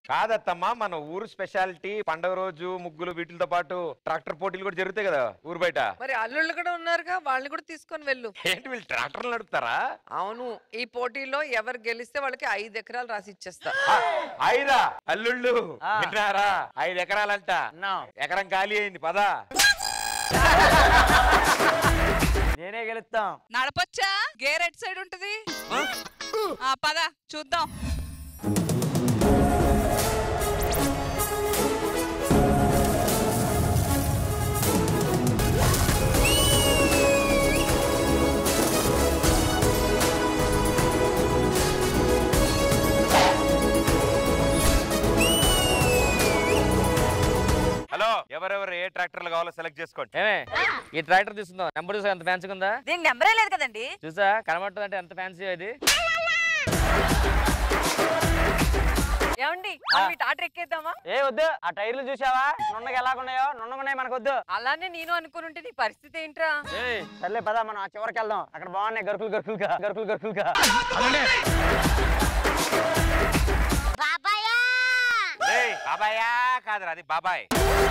కాదత్తమ్మా మన ఊరు స్పెషాలిటీ పండగ రోజు ముగ్గులు వీటితో పాటు ట్రాక్టర్ పోటీలు కూడా జరుగుతాయి కదా ఊరు బయట మరి అల్లుళ్ళు కూడా ఉన్నారుగా వాళ్ళని కూడా తీసుకొని వెళ్ళు ఏంటి వీళ్ళు ట్రాక్టర్లు నడుపుతారా అవును ఈ పోటీలో ఎవరు గెలిస్తే వాళ్ళకి ఐదు ఎకరాలు రాసి ఇచ్చేస్తా ఐదా అల్లుళ్ళు ఆ. విన్నారా ఐదు ఎకరాలంట విన్నాం. ఎకరం ఖాళీ అయింది పదా నేనే గెలుస్తాం నడపొచ్చా గేర్ ఎట్ సైడ్ ఉంటది ఆ పద చూద్దాం హలో ఎవరెవరు ఏ ట్రాక్టర్లు కావాలో సెలెక్ట్ చేసుకోండి ఏమే ఈ ట్రాక్టర్ తీసుకుందాం నెంబర్ చూసా ఎంత ఫ్యాన్సీ ఉందా దీనికి నెంబరే లేదు కదండి చూసా కనబడుతుంది అంటే ఎంత ఫ్యాన్సీ అది ఏమండి మనం ఈ టాటర్ ఎక్కేద్దామా ఏ వద్దు ఆ టైర్లు చూసావా నున్నగా ఎలాగున్నాయో నున్నగున్నాయి మనకు వద్దు అలానే నేను అనుకుని నీ పరిస్థితి ఏంట్రా ఏయ్, సర్లే పద మనం ఆ చివరికి వెళ్దాం అక్కడ బాగున్నాయి గరుకులు గరుకులుగా గరుకులు గరుకులుగా ఏయ్, బాబాయా కాదురా అది బాబాయ్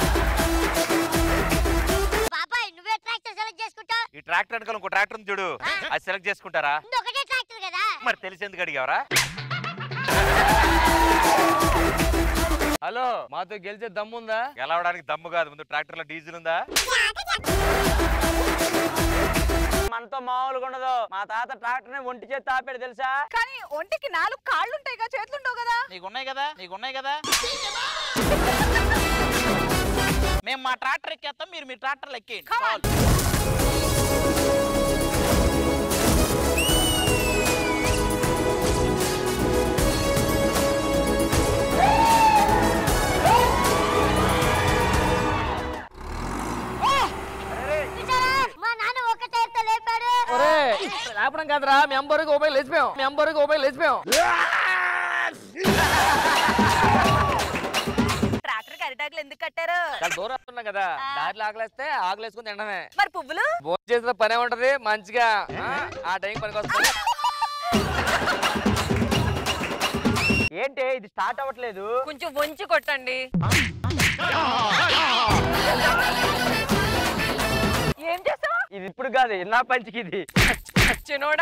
బాబాయ్ నువ్వే ట్రాక్టర్ సెలెక్ట్ చేసుకుంటావు ఈ ట్రాక్టర్ వెనకాల ఇంకో ట్రాక్టర్ ఉంది చూడు అది సెలెక్ట్ చేసుకుంటారా ఇది ఒకటే ట్రాక్టర్ కదా మరి తెలిసి ఎందుకు అడిగావరా హలో మాతో గెలిచే దమ్ముందా గెలవడానికి దమ్ము కాదు ముందు ట్రాక్టర్ లో డీజిల్ ఉందా మనతో మామూలుగా ఉండదు మా తాత ట్రాక్టర్ ని ఒంటి చేతి తాపాడు తెలుసా కానీ ఒంటికి నాలుగు కాళ్ళు ఉంటాయి కదా చేతులు ఉండవు కదా నీకున్నాయి కదా నీకున్నాయి కదా మేము మా ట్రాక్టర్ ఎక్కేస్తాం మీరు మీ ట్రాక్టర్లు ఎక్కేయండి Come on. చాలు. చూసారా మా నాన్న ఒక టైర్తో లేపాడు ఒరే లేపడం కాదురా మీ అంబరుకి ఉపయోగం లేచిపోయాం మీ అంబరుకి ఉపయోగం లేచిపోయాం ట్రాక్టర్ అరిటాకులు ఎందుకు కట్టారు చాలా దూరం ఉన్నాం కదా దాంట్లో ఆకలేస్తే ఆకలేసుకుని తినడమే మరి పువ్వులు భోజనం చేసిన పనే ఉంటది మంచిగా ఆ, ఆ టైం పనికి వస్తుంది ఏంటి ఇది స్టార్ట్ అవ్వట్లేదు కొంచెం వంచి కొట్టండి ఏం చేస్తావు ఇది ఇప్పుడు కాదు నా పంచికి ఇది చిన్నోడా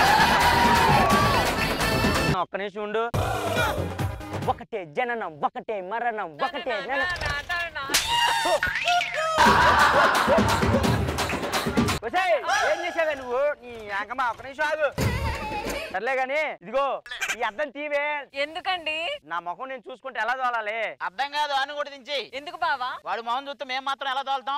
ఒక్క నిమిషం ఉండు ఒకటే జననం ఒకటే మరణం ఒకటే జననం. ఒసేయ్, ఏం చేసావే నువ్వు నీ అంకమ్మ ఒక్క నిమిషం ఆగు సర్లే గాని ఇదిగో ఈ అద్దం తీవే ఎందుకండి నా ముఖం నేను చూసుకుంటే ఎలా తోలాలి అర్థం కాదు అని కూడా దించి ఎందుకు బావా వాడు మొహం చూస్తే మేము మాత్రం ఎలా తోలుతాం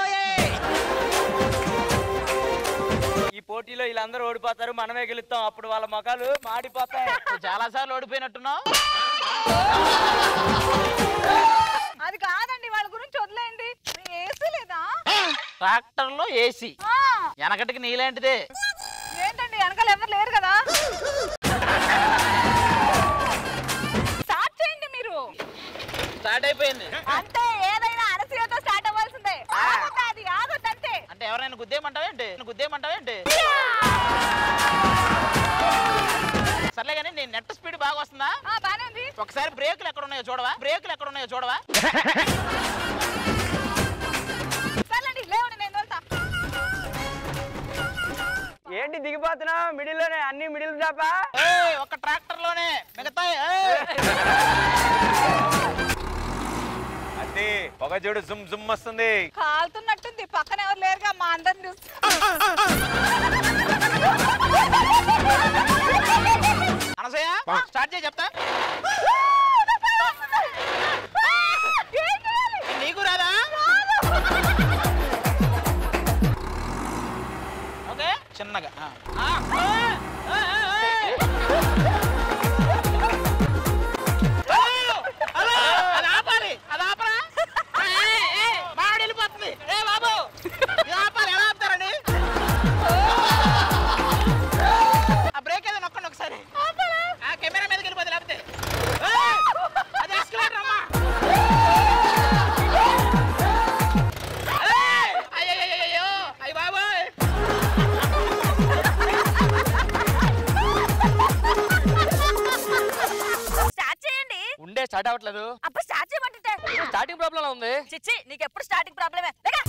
ఈ పోటీలో వీళ్ళందరూ ఓడిపోతారు మనమే గెలుస్తాం అప్పుడు వాళ్ళ ముఖాలు మాడిపోతాయి నువ్వు చాలా సార్లు ఓడిపోయినట్టున్నావు అది కాదండి వాళ్ళ గురించి వదిలేయండి ఏసీ లేదా ట్రాక్టర్ లో ఏసీ ఆ, వెనకటికి నీలాంటిదే ఏంటండి వెనకాల ఎవరు లేరు కదా స్టార్ట్ చేయండి మీరు స్టార్ట్ అయిపోయింది అంటే ఏదైనా అనసూయతో స్టార్ట్ అవ్వాల్సిందే ఆగొద్దు అది ఆగొద్దు అంతే అంటే ఎవరైనా గుద్దేమంటావేంటి గుద్దేమంటావేంటి సర్లే కానీ నేను నెట్ స్పీడ్ బాగా వస్తుందా ఆ, బానే ఉంది ఒకసారి బ్రేకులు ఎక్కడ ఉన్నాయో చూడవా బ్రేకులు ఎక్కడ ఉన్నాయో చూడవా సర్లేండి లేవండి నేను వెళ్తా ఏంటి దిగిపోతున్నావు మిడిల్ లోనే అన్ని మిడిల్ చాపా ఏయ్, ఒక ట్రాక్టర్ లోనే మిగతా ఏయ్. అది ఒక చూడు జుమ్ జుమ్ వస్తుంది కాలుతున్నట్టుంది పక్కన ఎవరు లేరుగా మా అందరిని చూస్తే అనసూయ స్టార్ట్ చేయి చెప్తా నీకు రాదా ఓకే చిన్నగా ఆ. ఆ, ఆ, ఆ, ఆ, ఆ. హలో, అది ఆపాలి అది ఆపరా ఏయ్, ఏయ్, మామిడి వెళ్ళిపోతుంది ఏ బాబు ఇది ఆపాలి ఎలా ఆపుతారండి ఆ బ్రేక్ ఏదో నొక్కండి ఒకసారి ఆ కెమెరా మీదకి వెళ్ళిపోతుంది లేకపోతే ఏయ్, అది escalator అమ్మా ఏయ్, అయ్యయ్యయ్యయ్యో, అయ్య బాబోయ్ స్టార్ట్ అవ్వట్లేదు అప్పుడు స్టార్ట్ చేయమంటుంటే స్టార్టింగ్ ప్రాబ్లం ఉంది చిచ్చి నీకు ఎప్పుడు స్టార్టింగ్ ప్రాబ్లమే లేక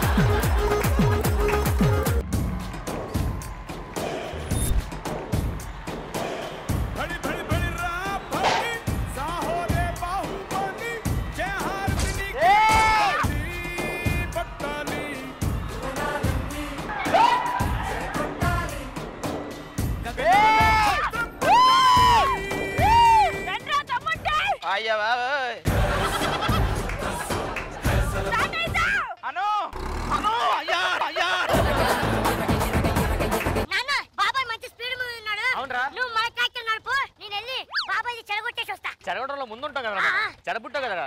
बड़ी बड़ी बड़ी राह भरी साहो दे बाहुबली जय हार बिनी की बक्काली రండ్రా తమ్ముంటే అయ్యా బాబోయ్. స్టార్ట్ అయిందా అను అను అయ్యా అయ్యా నాన్న బాబాయ్ మంచి స్పీడ్ మీద ఉన్నాడు అవునరా నువ్వు మా ట్రాక్టర్ నడుపు నేను వెళ్ళి బాబాయ్ చెడగొట్టేసి వస్తా చెడగొట్టడంలో ముందు ఉంటాం కదా మనం. చెడబుట్టావు కదా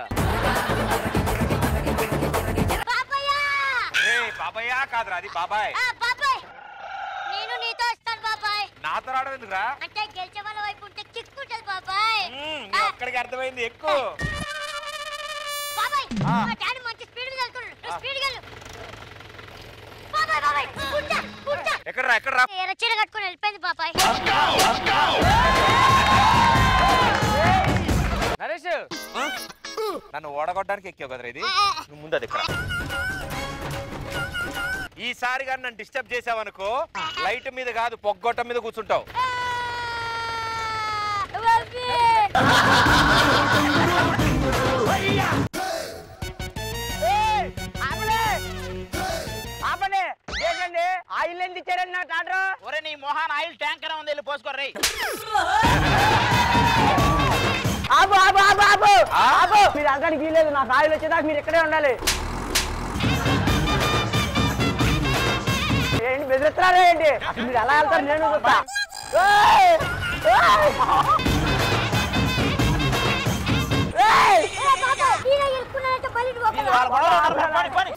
బాబాయ్యా ఏ బాబాయ్ కాదురా అది బాబాయ్ ఆ, బాబాయ్ నేను నీతో వస్తాను బాబాయ్ నాతో రావడం ఎందుకురా అంటే గెలిచే వాళ్ళ వైపు ఉంటే కిక్ ఉంటుంది బాబాయ్ మ్మ్, నీ ఒక్కడికి అర్థమైంది ఎక్కువ బాబాయ్ ఆ. మా డాడీ మంచి స్పీడ్ మీద వెళ్తున్నాడు నువ్వు స్పీడ్ వెళ్ళు బాబాయ్ బాబాయ్ కూర్చో కూర్చో ఎక్కడరా ఎక్కడరా ఎర్ర చీర కట్టుకొని వెళ్ళిపోయింది బాబాయ్ నరేష్ నన్ను ఓడగొట్టడానికి ఎక్కావు కదరా ఇది నువ్వు ముందు అది ఇక్కడ ఈసారి కానీ నన్ను డిస్టర్బ్ చేసావనుకో లైట్ మీద కాదు పొగ్గొట్టం మీద కూర్చుంటావు ఆపండి ఏంటండి ఆయిల్ ఎంత ఇచ్చారండి నా టాటర్ ఒరే నీ మొహాన్ ఆయిల్ ట్యాంకర్ ఉంది వెళ్ళి పోసుకోర్రీ ఆపు ఆపు ఆపు ఆపు ఆపు మీరు అక్కడికి వీలేదు నాకు ఆయిల్ వచ్చేదాకా మీరు ఇక్కడే ఉండాలి ఏంటి బెదిరిస్తున్నారా ఏంటి అసలు మీరు ఎలా వెళ్తారు నేను చూస్తా ఏయ్! ఏయ్! ఏయ్! ఇది వాళ్ళ గొడవ ఉన్నారు, పని, పని.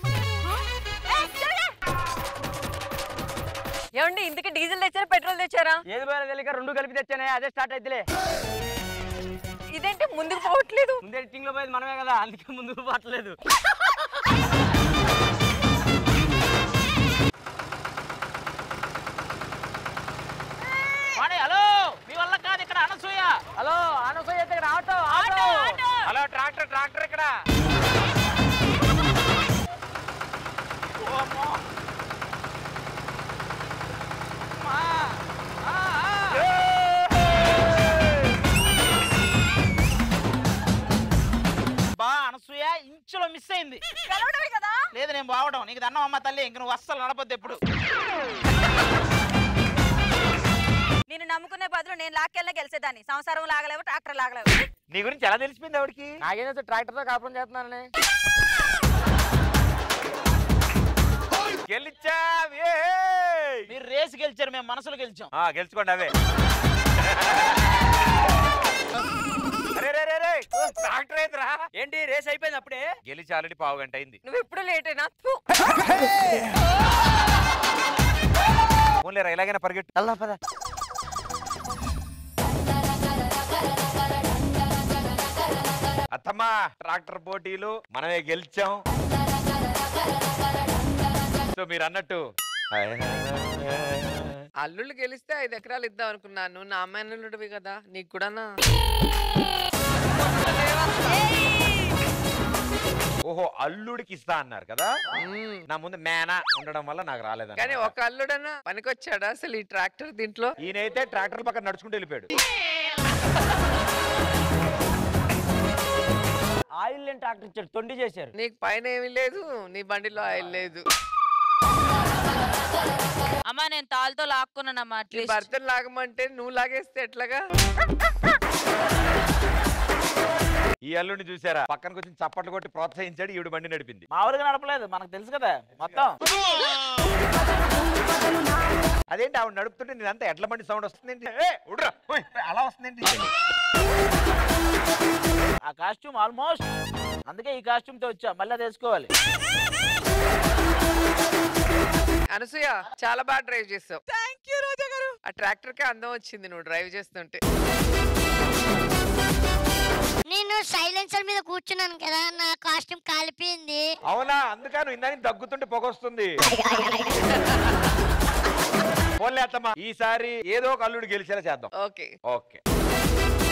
ఏమండి ఇంతకి డీజిల్ తెచ్చారా పెట్రోల్ తెచ్చారా ఏది పోయాలో తెలియక రెండు కలిపి తెచ్చానే అదే స్టార్ట్ అయితేలే ఇదేంటి ముందుకు పోవట్లేదు ముందే ఎడిటింగ్ లో పోయేది మనమే కదా అందుకే ముందుకు పట్టలేదు పని, హలో మీ వల్ల కాదు ఇక్కడ అనసూయ హలో అనసూయ అయితే ఇక్కడ auto auto hello tractor tractor ఇక్కడ ఓమో. మా. ఆ, ఆ. బా అనసూయ ఇంచులో మిస్ అయింది గెలవడమే కదా లేదు నేను బావడం నీకు దండం అమ్మ తల్లి ఇంక నువ్వు అస్సలు నడపద్దు ఎప్పుడు నేను నమ్ముకునే బదులు నేను లాక్కెళ్ళినా గెలిచేదాన్ని సంసారం లాగలేవు ట్రాక్టర్ లాగలేవు నీ గురించి ఎలా తెలిసిపోయింది ఆవిడకి నాకేం తెలుసు ట్రాక్టర్ తో కాపురం చేస్తున్నానని గెలిచా మీరు రేసు గెలిచారు మేము మనసులు గెలిచాం గెలుచుకోండి అవే అరే రే రే రే ట్రాక్టర్ ఏంద్రా ఏంటి రేస్ అయిపోయింది అప్పుడే గెలిచి ఆల్రెడీ పావు గంట అయింది నువ్వు ఎప్పుడు లేట్ అయినా థు. ఓన్లేరా ఎలాగైనా పరిగెట్టు అల్లా పద అత్తమ్మా ట్రాక్టర్ పోటీలు మనమే గెలిచాం సో మీరు అన్నట్టు అల్లుళ్ళు గెలిస్తే ఐదు ఎకరాలు ఇద్దాం అనుకున్నాను నా అమ్మాయినుడివి కదా నీకు కూడా ఓహో అల్లుడికి ఇస్తా అన్నారు కదా నా ముందు మేనా ఉండడం వల్ల నాకు రాలేదు కానీ ఒక అల్లుడన్నా పనికొచ్చాడా అసలు ఈ ట్రాక్టర్ దీంట్లో ఈయనైతే ట్రాక్టర్ పక్కన నడుచుకుంటూ వెళ్ళిపోయాడు ఆయిల్ లేని ట్రాక్టర్ ఇచ్చారు తొండి చేశారు నీకు పైన ఏమీ లేదు నీ బండిలో ఆయిల్ లేదు అమ్మా నేను తాళ్ళతో లాక్కున్నానమ్మా నీ అట్లీస్ట్ భర్తను లాగమంటే నువ్వు లాగేస్తే ఎట్లాగా ఈ అల్లుడిని చూసారా పక్కనకు వచ్చి చప్పట్లు కొట్టి ప్రోత్సహించాడు ఈవిడ బండి నడిపింది మామూలుగా నడపలేదు మనకు తెలుసు కదా మొత్తం అదేంటి ఆవిడ నడుపుతుంటే నేనంతా ఎడ్ల బండి సౌండ్ వస్తుందేంటి ఏ, ఉడ్రా, ఓయ్, అలా వస్తుందేంటి ఆ కాస్ట్యూమ్ ఆల్మోస్ట్ అందుకే ఈ కాస్ట్యూమ్ తో వచ్చా మళ్ళీ తెలుసుకోవాలి అనసూయ చాలా బాగా డ్రైవ్ చేస్తావు థ్యాంక్ యూ రోజా గారు ఆ ట్రాక్టర్ కి అందం వచ్చింది నువ్వు డ్రైవ్ చేస్తుంటే నేను సైలెన్సర్ మీద కూర్చున్నాను కదా నా కాస్ట్యూమ్ కాలిపోయింది అవునా అందుకని ఇందాని దగ్గుతుంటే పొగొస్తుంది పోన్లే అత్తమ్మా ఈసారి ఏదో ఒక అల్లుడు గెలిచేలా చేద్దాం ఓకే ఓకే